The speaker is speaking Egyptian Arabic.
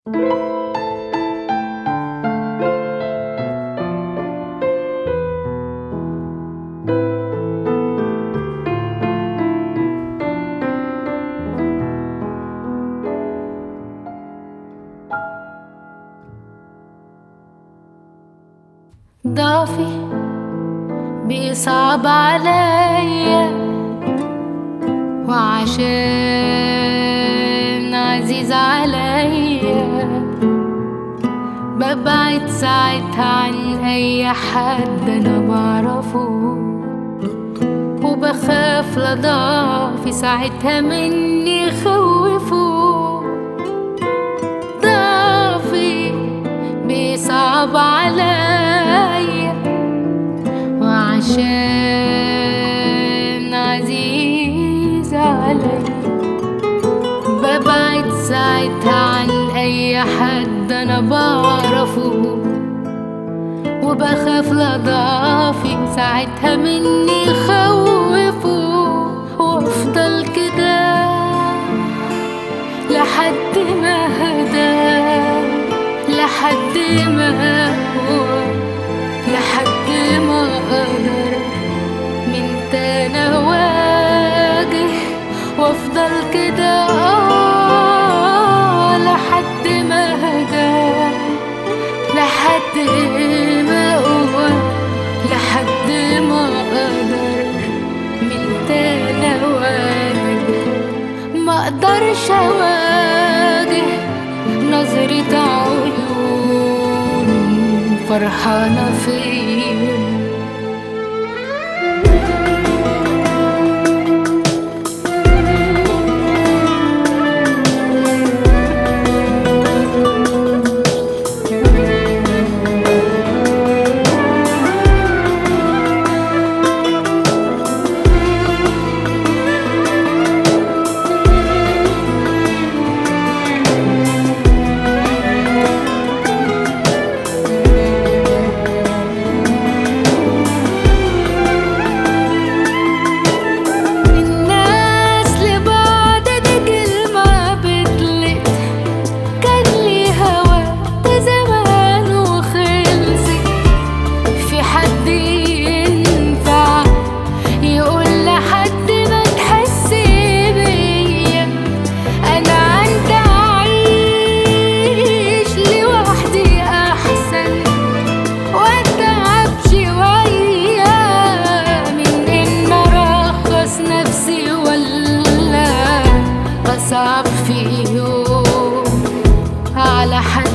ضعفي بيصعب عليا وعشان عزيز عليا ببعد ساعتها عن أي حد أنا بعرفه وبخاف لضعفي ساعتها مني يخوفه ضعفي بيصعب عليا وعشان عزيز عليا ببعد ساعتها عن أي حد أنا بعرفه وبخاف لضعفي ساعتها مني يخوفه وافضل كده لحد ما هدى لحد ما هو لحد ما اقدر من تاني اواجه وافضل كده آه لحد ما هدى لحد ما هو لحد ما اقدر من تاني اواجه ما اقدرش اواجه نظرة عيون فرحانة فيا الناس لبعض دي كلمة بتلق كان ليها وقت زمان وخلصت في حد ينفع يقول لحد ما تحس بيا انا عندي اعيش لوحدي احسن واتعب شوية من ان ارخص نفسي ولا اصعب في يوم على حد